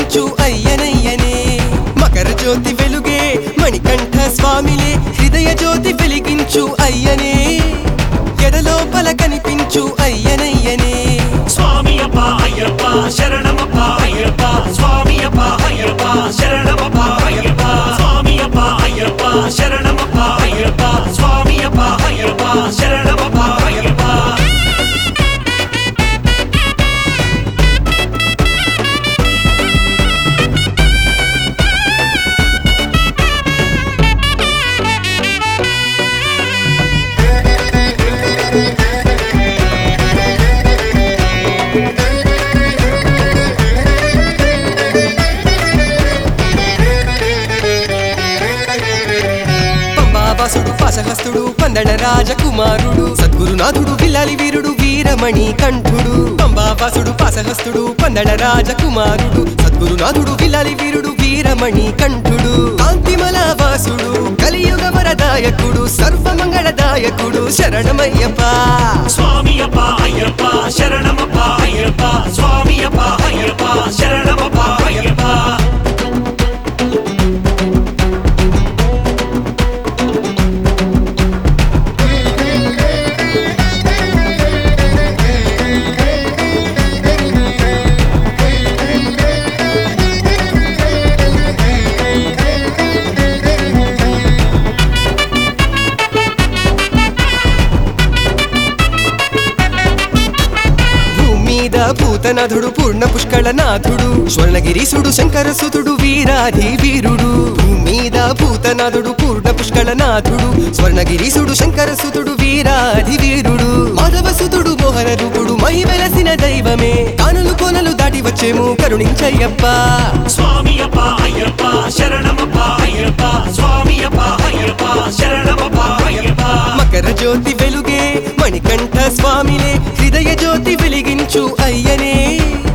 వెలిగించు అయ్యనయ్యనే మకర జ్యోతి వెలుగే మణికంఠ స్వామిలే హృదయ జ్యోతి వెలిగించు అయ్యనే ఎడలోపల కనిపించు అయ్యనయ్యనే స్వామియప్ప అయ్యప్ప శరణమప్ప అయ్యప్ప స్వామియప్ప అయ్యప్ప శరణమప్ప అయ్యప్ప స్వామియప్ప అయ్యప్ప శరణమప్ప అయ్యప్ప స్వామియప్ప అయ్యప్ప శరణమప్ప అయ్యప్ప పంబావాసుడు పాశహస్తుడు పందడ రాజకుమారుడు సద్గురునాథుడు విల్లాలి వీరుడు వీరమణి కంఠుడు పంబావాసుడు పాశహస్తుడు పందడ రాజకుమారుడు సద్గురునాథుడు విల్లాలి వీరుడు వీరమణి కంఠుడు కాంతిమల వాసుడు కలియుగ వరదాయకుడు సర్వమంగళదాయకుడు శరణమయ్యప్ప స్వామియప్ప అయ్యప్ప శరణమప్ప అయ్యప్ప స్వామియప్ప అయ్యప్ప శరణమప్ప అయ్యప్ప భూమీద భూతనాథుడు పూర్ణ పుష్కళనాథుడు స్వర్ణగిరీసుడు శంకరసుతుడు వీరాధి వీరుడు భూమీద భూతనాథుడు పూర్ణ పుష్కళనాథుడు స్వర్ణగిరీసుడు శంకరసుతుడు వీరాధి వీరుడు మాధవసుతుడు మోహన రూపుడు మహి వెలసిన దైవమే కానులు కోనలు దాటి వచ్చేము కరుణించయ్యప్ప స్వామియప్ప అయ్యప్ప శరణమప్ప అయ్యప్ప స్వామియప్ప అయ్యప్ప శరణమప్ప అయ్యప్ప మకర జ్యోతి వెలుగే మణికంఠ స్వామిలే హృదయ జ్యోతి వెలిగించు అయ్యనే